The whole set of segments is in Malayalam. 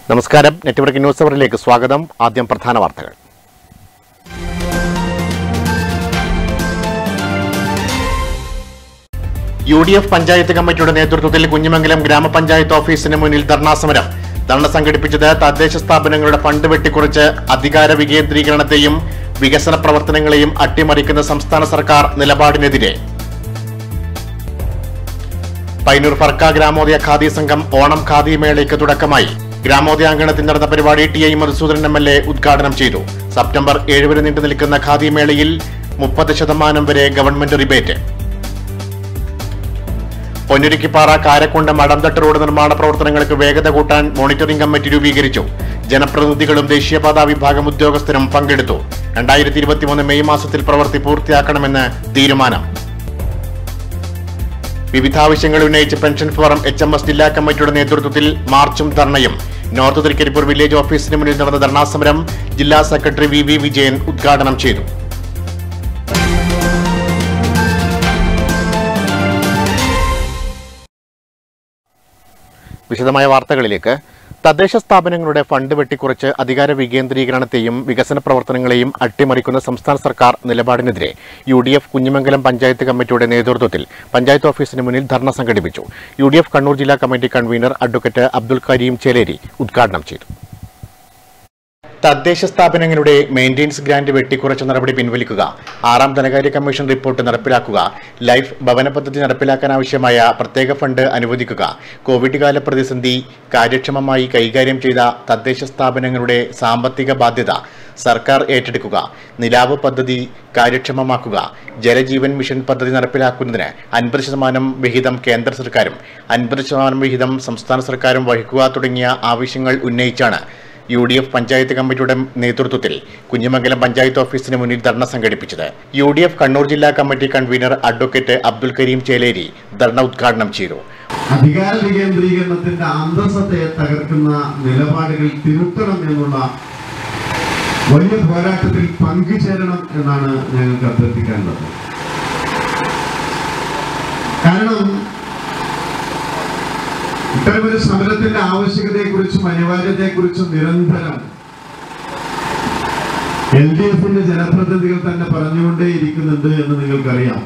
നമസ്കാരം നെറ്റ്വർക്ക് ന്യൂസ് അവറിലേക്ക് സ്വാഗതം ആദ്യം പ്രധാന വാർത്തകൾ യു ഡി എഫ് പഞ്ചായത്ത് കമ്മിറ്റിയുടെ നേതൃത്വത്തിൽ കുഞ്ഞിമംഗലം ഗ്രാമപഞ്ചായത്ത് ഓഫീസിന് മുന്നിൽ ധർണാ സമരം ധർണ സംഘടിപ്പിച്ചത് തദ്ദേശ സ്ഥാപനങ്ങളുടെ ഫണ്ട് വെട്ടിക്കുറച്ച് അധികാര വികേന്ദ്രീകരണത്തെയും വികസന പ്രവർത്തനങ്ങളെയും അട്ടിമറിക്കുന്ന സംസ്ഥാന സർക്കാർ നിലപാടിനെതിരെ പൈനൂർ ഫർക്ക ഗ്രാമോദയ ഖാദി സംഘം ഓണം ഖാദി മേളയ്ക്ക് തുടക്കമായി ഗ്രാമോദയ അങ്കണത്തിൽ നടന്ന പരിപാടി T I Madhusoodanan M L A ഉദ്ഘാടനം ചെയ്തു സെപ്റ്റംബർ ഏഴ് വരെ നീണ്ടു നിൽക്കുന്ന ഖാദി മേളയിൽ മുപ്പത് ശതമാനം വരെ government rebate Ponnurukkippara Karakkund Madamthattu road നിർമ്മാണ പ്രവർത്തനങ്ങൾക്ക് വേഗത കൂട്ടാൻ മോണിറ്ററിംഗ് കമ്മിറ്റി രൂപീകരിച്ചു ജനപ്രതിനിധികളും ദേശീയപാതാ വിഭാഗം ഉദ്യോഗസ്ഥരും പങ്കെടുത്തു രണ്ടായിരത്തി ഇരുപത്തിമൂന്ന് മെയ് മാസത്തിൽ പ്രവൃത്തി പൂർത്തിയാക്കണമെന്ന് തീരുമാനം വിവിധ ആവശ്യങ്ങൾ ഉന്നയിച്ച് pension forum H M S ജില്ലാ കമ്മിറ്റിയുടെ നേതൃത്വത്തിൽ മാർച്ചും ധർണയും നോർത്ത് തൃക്കരിപ്പൂർ വില്ലേജ് ഓഫീസിന് മുന്നിൽ നടന്ന ധർണാ സമരം ജില്ലാ സെക്രട്ടറി വി വി വിജയൻ ഉദ്ഘാടനം ചെയ്തു വിശദമായ വാർത്തകളിലേക്ക് തദ്ദേശ സ്ഥാപനങ്ങളുടെ ഫണ്ട് വെട്ടിക്കുറച്ച് അധികാര വികേന്ദ്രീകരണത്തെയും വികസന പ്രവർത്തനങ്ങളെയും അട്ടിമറിക്കുന്ന സംസ്ഥാന സർക്കാർ നിലപാടിനെതിരെ U D F Kunhimangalam panchayat കമ്മിറ്റിയുടെ നേതൃത്വത്തിൽ പഞ്ചായത്ത് ഓഫീസിന് മുന്നിൽ ധർണ സംഘടിപ്പിച്ചു യു ഡി എഫ് കണ്ണൂർ ജില്ലാ committee convener advocate Abdul Kareem Cheleri ഉദ്ഘാടനം ചെയ്തു തദ്ദേശ സ്ഥാപനങ്ങളുടെ മെയിന്റനൻസ് ഗ്രാന്റ് വെട്ടിക്കുറച്ച നടപടി പിൻവലിക്കുക ആറാം ധനകാര്യ കമ്മീഷൻ റിപ്പോർട്ട് നടപ്പിലാക്കുക ലൈഫ് ഭവന പദ്ധതി നടപ്പിലാക്കാനാവശ്യമായ പ്രത്യേക ഫണ്ട് അനുവദിക്കുക കോവിഡ് കാല പ്രതിസന്ധി കാര്യക്ഷമമായി കൈകാര്യം ചെയ്ത തദ്ദേശ സ്ഥാപനങ്ങളുടെ സാമ്പത്തിക ബാധ്യത സർക്കാർ ഏറ്റെടുക്കുക നിലാവ് പദ്ധതി കാര്യക്ഷമമാക്കുക ജലജീവൻ മിഷൻ പദ്ധതി നടപ്പിലാക്കുന്നതിന് അൻപത് ശതമാനം വിഹിതം കേന്ദ്ര സർക്കാരും അൻപത് ശതമാനം വിഹിതം സംസ്ഥാന സർക്കാരും വഹിക്കുക തുടങ്ങിയ ആവശ്യങ്ങൾ ഉന്നയിച്ചാണ് യു ഡി എഫ് പഞ്ചായത്ത് കമ്മിറ്റിയുടെ നേതൃത്വത്തിൽ കുഞ്ഞിമംഗലം പഞ്ചായത്ത് ഓഫീസിന് മുന്നിൽ ധർണ സംഘടിപ്പിച്ചത് യു ഡി എഫ് കണ്ണൂർ ജില്ലാ committee convener advocate Abdul Kareem Cheleri dharna ഉദ്ഘാടനം ചെയ്തു അധികാര വികേന്ദ്രീകരണത്തിന്റെ അന്തസ്സത്തെ തകർക്കുന്ന നിലപാടുകൾ തിരുത്തണം എന്നുള്ള വലിയ പോരാട്ടത്തിൽ പങ്കുചേരണം എന്നാണ് ഞങ്ങൾക്ക് അഭ്യർത്ഥിക്കാനുള്ളത് കാരണം ഇത്തരമൊരു സമരത്തിന്റെ ആവശ്യകതയെക്കുറിച്ചും അനിവാര്യതയെക്കുറിച്ചും നിരന്തരം എൽ ഡി എഫിന്റെ ജനപ്രതിനിധികൾ തന്നെ പറഞ്ഞുകൊണ്ടേയിരിക്കുന്നുണ്ട് എന്ന് നിങ്ങൾക്കറിയാം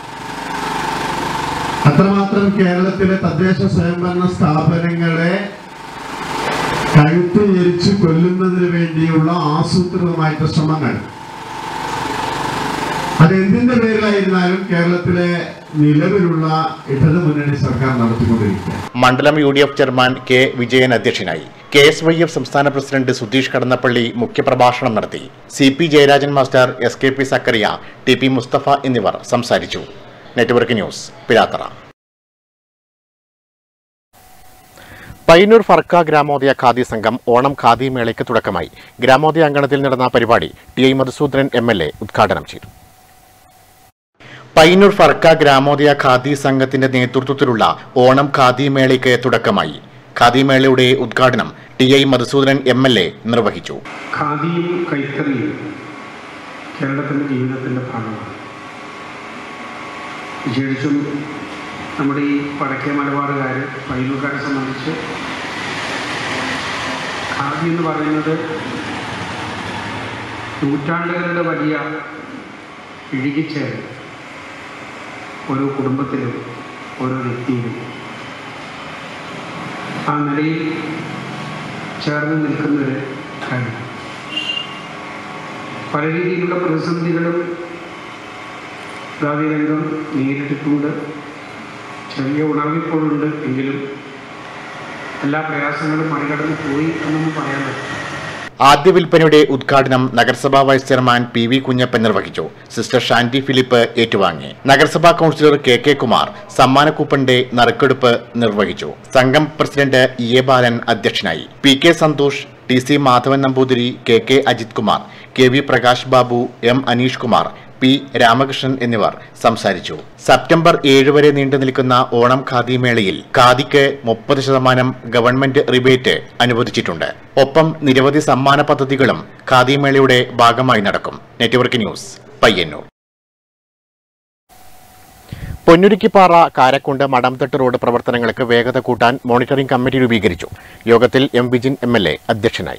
അത്രമാത്രം കേരളത്തിലെ തദ്ദേശ സ്വയംഭരണ സ്ഥാപനങ്ങളെ കഴുത്ത് ഞെരിച്ച് കൊല്ലുന്നതിന് വേണ്ടിയുള്ള ആസൂത്രിതമായിട്ടുള്ള ശ്രമങ്ങൾ അതെന്തിന്റെ പേരിലായിരുന്നാലും കേരളത്തിലെ നിലവിലുള്ള ഇടതു മുന്നണി സർക്കാർ നടത്തിക്കൊണ്ടിരിക്കുക മണ്ഡലം U D F chairman K Vijayan അധ്യക്ഷനായി കെ എസ് വൈ എഫ് സംസ്ഥാന പ്രസിഡന്റ് സുധീഷ് കടന്നപ്പള്ളി മുഖ്യപ്രഭാഷണം നടത്തി C P Jayarajan master S K P Sakkariya T P Musthafa എന്നിവർ സംസാരിച്ചു നെറ്റ്വർക്ക് ന്യൂസ് പിലാത്തറ പയ്യന്നൂർ ഫർക്ക ഗ്രാമോദയ ഖാദി സംഘം ഓണം ഖാദി മേളയ്ക്ക് തുടക്കമായി ഗ്രാമോദയ അങ്കണത്തിൽ നടന്ന പരിപാടി T I Madhusoodanan M L A ഉദ്ഘാടനം ചെയ്തു പയ്യന്നൂർ ഫർക്ക ഗ്രാമോദയ ഖാദി സംഘത്തിന്റെ നേതൃത്വത്തിലുള്ള ഓണം ഖാദി മേളയ്ക്ക് തുടക്കമായി ഖാദി മേളയുടെ ഉദ്ഘാടനം T I Madhusoodanan M L A നിർവഹിച്ചു ഖാദിയും കൈത്തറിയും കേരളത്തിൻ്റെ ജീവിതത്തിൻ്റെ ഭാഗമാണ് വിശേഷിച്ചും നമ്മുടെ ഈ വടക്കേ മലബാറുകാർ പയ്യന്നൂർക്കാരെ സംബന്ധിച്ച് ഖാദി എന്ന് പറയുന്നത് നൂറ്റാണ്ടുകളുടെ വലിയ ഇഴുകിച്ചേരൽ ഓരോ കുടുംബത്തിലും ഓരോ വ്യക്തിയിലും ആ നിലയിൽ ചേർന്ന് നിൽക്കുന്ന ഒരു കാര്യം പല രീതിയിലുള്ള പ്രതിസന്ധികളും ഖാദിരംഗം നേരിട്ടിട്ടുണ്ട് ചെറിയ ഉണർവിപ്പോഴുണ്ട് എങ്കിലും എല്ലാ പ്രയാസങ്ങളും മറികടന്ന് പോയി എന്നൊന്നും പറയാൻ പറ്റില്ല ആദ്യ വിൽപ്പനയുടെ ഉദ്ഘാടനം നഗരസഭാ vice chairman P V Kunhappan നിർവഹിച്ചു സിസ്റ്റർ ഷാൻഡി ഫിലിപ്പ് ഏറ്റുവാങ്ങി നഗരസഭാ കൌൺസിലർ കെ കെ കുമാർ സമ്മാന കൂപ്പന്റെ നറുക്കെടുപ്പ് നിർവഹിച്ചു സംഘം പ്രസിഡന്റ് ഇ എ ബാലൻ അധ്യക്ഷനായി P K Santhosh T C Madhavan Namboothiri K K Ajith Kumar K V Prakash Babu M Aneesh Kumar P Ramakrishnan എന്നിവർ സംസാരിച്ചു സെപ്റ്റംബർ ഏഴ് വരെ നീണ്ടു നിൽക്കുന്ന ഓണം ഖാദി മേളയിൽ ഖാദിക്ക് മുപ്പത് ശതമാനം ഗവൺമെന്റ് റിബേറ്റ് അനുവദിച്ചിട്ടുണ്ട് ഒപ്പം നിരവധി സമ്മാന പദ്ധതികളും ഖാദി മേളയുടെ ഭാഗമായി നടക്കും network news Payyanur Ponnurukkippara Karakkund Madamthattu road പ്രവർത്തനങ്ങൾക്ക് വേഗത കൂട്ടാൻ മോണിറ്ററിംഗ് കമ്മിറ്റി രൂപീകരിച്ചു യോഗത്തിൽ M Vijin M L A അധ്യക്ഷനായി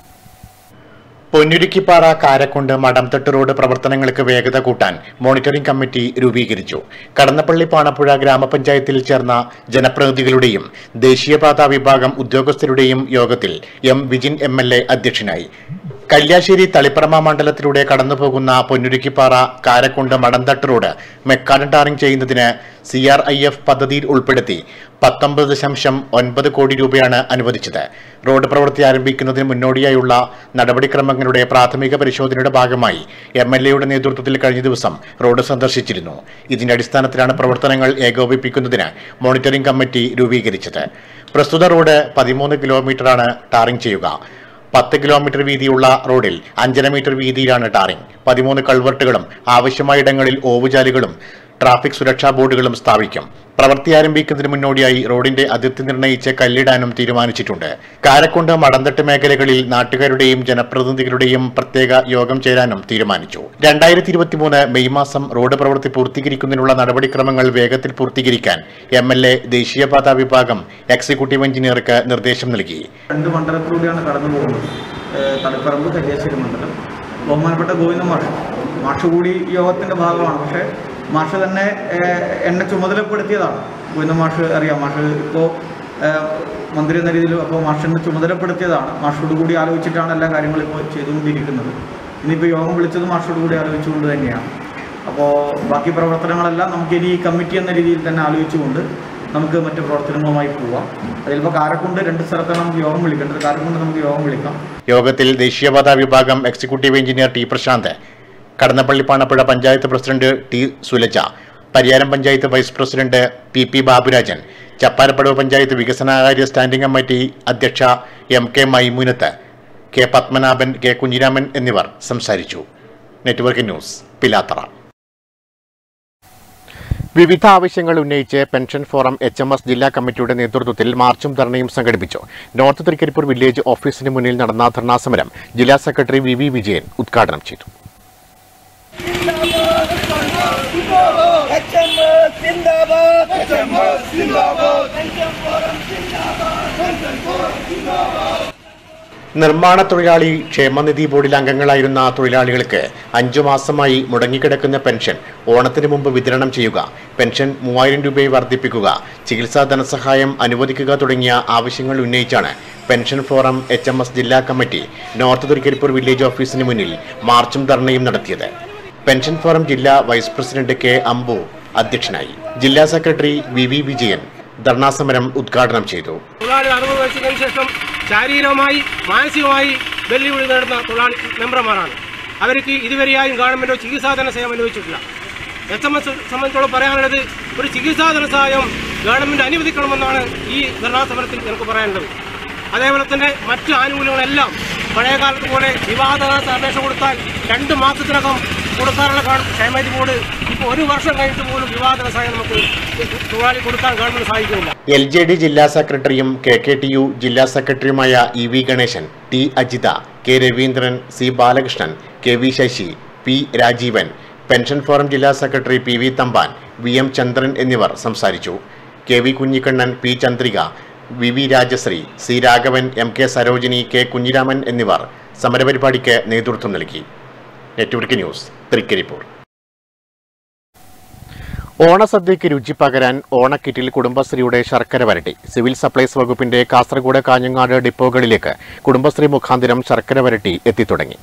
പൊന്നുരുക്കിപ്പാറ കാരക്കുണ്ട് മടംതട്ട് റോഡ് പ്രവർത്തനങ്ങൾക്ക് വേഗത കൂട്ടാൻ മോണിറ്ററിംഗ് കമ്മിറ്റി രൂപീകരിച്ചു കടന്നപ്പള്ളി പാണപ്പുഴ ഗ്രാമപഞ്ചായത്തിൽ ചേർന്ന ജനപ്രതിനിധികളുടെയും ദേശീയപാതാ വിഭാഗം ഉദ്യോഗസ്ഥരുടെയും യോഗത്തിൽ M Vijin M L A അധ്യക്ഷനായി കല്യാശ്ശേരി തളിപ്പറമ മണ്ഡലത്തിലൂടെ കടന്നുപോകുന്ന Ponnurukkippara Karakkund Madamthattu road macadam tarring ചെയ്യുന്നതിന് സി ആർ ഐ എഫ് പദ്ധതിയിൽ ഉൾപ്പെടുത്തി പത്തൊമ്പത് ദശാംശം ഒൻപത് കോടി രൂപയാണ് അനുവദിച്ചത് റോഡ് പ്രവൃത്തി ആരംഭിക്കുന്നതിന് മുന്നോടിയായുള്ള നടപടിക്രമങ്ങളുടെ പ്രാഥമിക പരിശോധനയുടെ ഭാഗമായി എം എൽ എയുടെ നേതൃത്വത്തിൽ കഴിഞ്ഞ ദിവസം റോഡ് സന്ദർശിച്ചിരുന്നു ഇതിന്റെ അടിസ്ഥാനത്തിലാണ് പ്രവർത്തനങ്ങൾ ഏകോപിപ്പിക്കുന്നതിന് മോണിറ്ററിംഗ് കമ്മിറ്റി രൂപീകരിച്ചത് പ്രസ്തുത റോഡ് പതിമൂന്ന് കിലോമീറ്ററാണ് ടാറിംഗ് ചെയ്യുക പത്ത് കിലോമീറ്റർ വീതിയുള്ള റോഡിൽ അഞ്ചര മീറ്റർ വീതിയിലാണ് ടാറിംഗ് പതിമൂന്ന് കൾവർട്ടുകളും ആവശ്യമായ ഇടങ്ങളിൽ ഓവുചാലുകളും ട്രാഫിക് സുരക്ഷാ ബോർഡുകളും സ്ഥാപിക്കും പ്രവൃത്തി ആരംഭിക്കുന്നതിന് മുന്നോടിയായി റോഡിന്റെ അതിർത്തി നിർണയിച്ച് കല്ലിടാനും തീരുമാനിച്ചിട്ടുണ്ട് കാരക്കുണ്ട് മടന്തട്ട് മേഖലകളിൽ നാട്ടുകാരുടെയും ജനപ്രതിനിധികളുടെയും പ്രത്യേക യോഗം ചേരാനും തീരുമാനിച്ചു രണ്ടായിരത്തി ഇരുപത്തിമൂന്ന് മെയ് മാസം റോഡ് പ്രവൃത്തി പൂർത്തീകരിക്കുന്നതിനുള്ള നടപടിക്രമങ്ങൾ വേഗത്തിൽ പൂർത്തീകരിക്കാൻ എം എൽ എ ദേശീയപാതാ വിഭാഗം എക്സിക്യൂട്ടീവ് എഞ്ചിനീയർക്ക് നിർദ്ദേശം നൽകി രണ്ട് മണ്ഡലത്തിലൂടെയാണ് കടന്നു പോകുന്നത് ഏഹ് തളിപ്പറമ്പ് കല്യാശ്ശേരി മണ്ഡലം ബഹുമാനപ്പെട്ട ഗോവിന്ദ മാഷ് മാഷ് കൂടി ഈ യോഗത്തിൻ്റെ ഭാഗമാണ് പക്ഷേ മാഷ് തന്നെ ഏഹ് എന്നെ ചുമതലപ്പെടുത്തിയതാണ് ഗോവിന്ദ മാഷ് അറിയാം മാഷ് ഇപ്പോൾ മന്ത്രി എന്ന രീതിയിൽ അപ്പോൾ മാഷിനെ ചുമതലപ്പെടുത്തിയതാണ് മാഷോട് കൂടി ആലോചിച്ചിട്ടാണ് എല്ലാ കാര്യങ്ങളും ഇപ്പോൾ ചെയ്തുകൊണ്ടിരിക്കുന്നത് ഇനിയിപ്പോൾ യോഗം വിളിച്ചത് മാഷോട് കൂടി ആലോചിച്ചുകൊണ്ട് തന്നെയാണ് അപ്പോൾ ബാക്കി പ്രവർത്തനങ്ങളെല്ലാം നമുക്ക് ഇനി ഈ കമ്മിറ്റി എന്ന രീതിയിൽ തന്നെ ആലോചിച്ചുകൊണ്ട് നമുക്ക് മറ്റു പ്രവർത്തനങ്ങളുമായി പോവാം അതിലിപ്പോൾ കാരക്കുണ്ട് രണ്ട് സ്ഥലത്താണ് നമുക്ക് യോഗം വിളിക്കേണ്ടത് കാരക്കുണ്ട് നമുക്ക് യോഗം വിളിക്കാം യോഗത്തിൽ ദേശീയപാതാ വിഭാഗം executive engineer T Prasanth Kadannappalli Panapuzha panchayat president T Sulaja Pariyaram panchayat vice president P P Baburajan Chapparapadavu panchayat വികസനകാര്യ സ്റ്റാൻഡിംഗ് കമ്മിറ്റി അധ്യക്ഷ M K Maimunath K Padmanabhan K Kunhiraman എന്നിവർ സംസാരിച്ചു നെറ്റ്വർക്ക് ന്യൂസ് പിലാത്തറ വിവിധ ആവശ്യങ്ങൾ ഉന്നയിച്ച് pension forum H M S ജില്ലാ കമ്മിറ്റിയുടെ നേതൃത്വത്തിൽ മാർച്ചും ധർണയും സംഘടിപ്പിച്ചു നോർത്ത് തൃക്കരിപ്പൂർ വില്ലേജ് ഓഫീസിന് മുന്നിൽ നടന്ന ധർണാ സമരം ജില്ലാ സെക്രട്ടറി വി വി വിജയൻ ഉദ്ഘാടനം ചെയ്തു നിർമ്മാണ തൊഴിലാളി ക്ഷേമനിധി ബോർഡിൽ അംഗങ്ങളായിരുന്ന തൊഴിലാളികൾക്ക് അഞ്ചു മാസമായി മുടങ്ങിക്കിടക്കുന്ന പെൻഷൻ ഓണത്തിന് മുമ്പ് വിതരണം ചെയ്യുക പെൻഷൻ മൂവായിരം രൂപയെ വർദ്ധിപ്പിക്കുക ചികിത്സാ ധനസഹായം അനുവദിക്കുക തുടങ്ങിയ ആവശ്യങ്ങൾ ഉന്നയിച്ചാണ് pension forum H M S ജില്ലാ കമ്മിറ്റി നോർത്ത് തുരിക്കരിപ്പൂർ വില്ലേജ് ഓഫീസിന് മുന്നിൽ മാർച്ചും ധർണയും നടത്തിയത് പെൻഷൻ ഫോറം ജില്ലാ വൈസ് പ്രസിഡന്റ് കെ അംബു അധ്യക്ഷനായി ജില്ലാ സെക്രട്ടറി വി വി വിജയൻ ധർണാസമരം ഉദ്ഘാടനം ചെയ്തു തൊഴിലാളി അറുപത് വയസ്സിന് ശേഷം ശാരീരികമായി മാനസികമായി വെല്ലുവിളി നേടുന്ന തൊഴിലാളി മെമ്പർമാരാണ് അവർക്ക് ഇതുവരെയായും ഗവൺമെന്റോ ചികിത്സാധന സഹായം അനുവദിച്ചിട്ടില്ല എസ് എം എസ് സംബന്ധിച്ചോളം പറയാനുള്ളത് ഒരു ചികിത്സാധന സഹായം ഗവൺമെന്റ് അനുവദിക്കണമെന്നാണ് ഈ ധർണാസമരത്തിൽ എനിക്ക് പറയാനുള്ളത് അതേപോലെ തന്നെ മറ്റു ആനുകൂല്യങ്ങളെല്ലാം പഴയ കാലത്ത് പോലെ വിവാദാനത്ത് അപേക്ഷ കൊടുത്താൽ രണ്ട് മാസത്തിനകം കൊടുക്കാനുള്ള ഗവൺ- ക്ഷേമനിധി ബോർഡ് ഇപ്പോൾ ഒരു വർഷം കഴിഞ്ഞിട്ട് പോലും വിവാദ സഹായം നമുക്ക് തൊഴിലാളി കൊടുക്കാൻ ഗവൺമെന്റ് സഹായിക്കുന്നില്ല എൽ ജെ ഡി ജില്ലാ സെക്രട്ടറിയും കെ കെ ടി യു ജില്ലാ സെക്രട്ടറിയുമായ E V Ganesan T Ajitha K Raveendran C Balakrishnan K V Sasi P Rajeevan pension forum ജില്ലാ secretary P V Thampan V M Chandran എന്നിവർ സംസാരിച്ചു K V Kunhikannan P Chandrika V V Rajasree C Raghavan M K Sarojini K Kunhiraman എന്നിവർ സമരപരിപാടിക്ക് നേതൃത്വം നൽകി നെറ്റ്വർക്ക് ന്യൂസ് തൃക്കരിപ്പൂർ ഓണസദ്യയ്ക്ക് രുചി പകരാൻ ഓണക്കിറ്റിൽ കുടുംബശ്രീയുടെ ശർക്കര വരട്ടി സിവിൽ സപ്ലൈസ് വകുപ്പിന്റെ കാസർഗോഡ് കാഞ്ഞങ്ങാട് ഡിപ്പോകളിലേക്ക് കുടുംബശ്രീ മുഖാന്തരം ശർക്കര വരട്ടി എത്തിത്തുടങ്ങി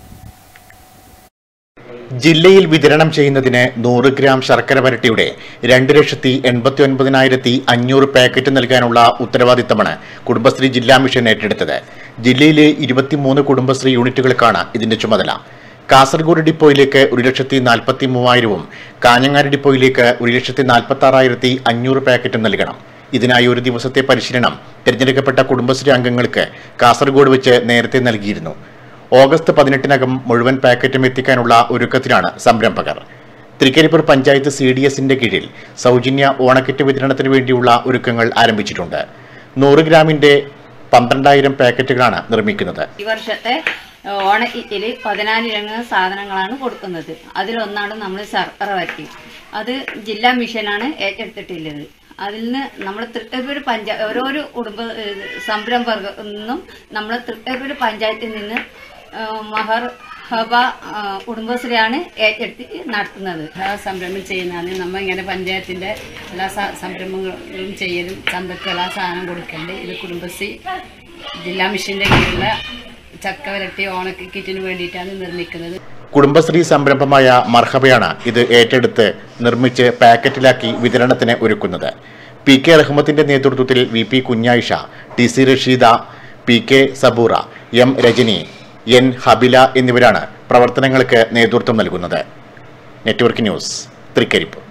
ജില്ലയിൽ വിതരണം ചെയ്യുന്നതിന് നൂറ് ഗ്രാം ശർക്കര വരട്ടിയുടെ രണ്ട് ലക്ഷത്തി എൺപത്തി ഒൻപതിനായിരത്തി അഞ്ഞൂറ് പാക്കറ്റ് നൽകാനുള്ള ഉത്തരവാദിത്തമാണ് കുടുംബശ്രീ ജില്ലാ മിഷൻ ഏറ്റെടുത്തത് ജില്ലയിലെ ഇരുപത്തിമൂന്ന് കുടുംബശ്രീ യൂണിറ്റുകൾക്കാണ് ഇതിന്റെ ചുമതല കാസർഗോഡ് ഡിപ്പോയിലേക്ക് ഒരു ലക്ഷത്തി നാൽപ്പത്തി മൂവായിരവും കാഞ്ഞങ്ങാട് ഡിപ്പോയിലേക്ക് ഒരു ലക്ഷത്തി നാൽപ്പത്തി ആറായിരത്തി അഞ്ഞൂറ് പാക്കറ്റും നൽകണം ഇതിനായി ഒരു ദിവസത്തെ പരിശീലനം തിരഞ്ഞെടുക്കപ്പെട്ട കുടുംബശ്രീ അംഗങ്ങൾക്ക് കാസർഗോഡ് വെച്ച് നേരത്തെ നൽകിയിരുന്നു ഓഗസ്റ്റ് പതിനെട്ടിനകം മുഴുവൻ പാക്കറ്റും എത്തിക്കാനുള്ള ഒരുക്കത്തിലാണ് സംരംഭകർ തൃക്കരിപ്പൂർ പഞ്ചായത്ത് സി ഡി എസിന്റെ കീഴിൽ സൗജന്യ ഓണക്കിറ്റ് വിതരണത്തിന് വേണ്ടിയുള്ള ഒരുക്കങ്ങൾ ആരംഭിച്ചിട്ടുണ്ട് നൂറ് ഗ്രാമിന്റെ പന്ത്രണ്ടായിരം പാക്കറ്റുകളാണ് നിർമ്മിക്കുന്നത് ഈ വർഷത്തെ ഓണ കിറ്റിൽ പതിനാലിരങ്ങ സാധനങ്ങളാണ് കൊടുക്കുന്നത് അതിലൊന്നാണ് നമ്മൾ ശർക്കര വരട്ടി അത് ജില്ലാ മിഷനാണ് ഏറ്റെടുത്തിട്ടുള്ളത് അതിൽ നിന്ന് നമ്മൾ തൃട്ടപ്പൂർ പഞ്ചായത്ത് ഓരോരോ കുടുംബ ഏഹ് സംരംഭകർ നിന്നും നമ്മൾ തൃട്ടപ്പൂർ പഞ്ചായത്തിൽ നിന്ന് ഏഹ് മഹർ ഹബ ആ, കുടുംബശ്രീയാണ് ഏറ്റെടുത്ത് നടത്തുന്നത് എല്ലാ സംരംഭം ചെയ്യുന്നതാണ് നമ്മൾ ഇങ്ങനെ പഞ്ചായത്തിന്റെ എല്ലാ സ- സംരംഭങ്ങളും ചെയ്യലും ചന്തക്ക് എല്ലാ സാധനം കൊടുക്കണ്ട് ഇത് കുടുംബശ്രീ ജില്ലാ മിഷന്റെ കീഴിലുള്ള ചക്ക വരട്ടി ഓണക്ക് കിറ്റിന് വേണ്ടിയിട്ടാണ് നിർമ്മിക്കുന്നത് കുടുംബശ്രീ സംരംഭമായ മർഹബയാണ് ഇത് ഏറ്റെടുത്ത് നിർമ്മിച്ച് പാക്കറ്റിലാക്കി വിതരണത്തിന് ഒരുക്കുന്നത് പി കെ റഹ്മത്തിന്റെ നേതൃത്വത്തിൽ V P Kunhayisha T C Rasheeda P K Saboora M Rajani N Habila എന്നിവരാണ് പ്രവർത്തനങ്ങൾക്ക് നേതൃത്വം നൽകുന്നത് നെറ്റ്വർക്ക് ന്യൂസ് തൃക്കരിപ്പ്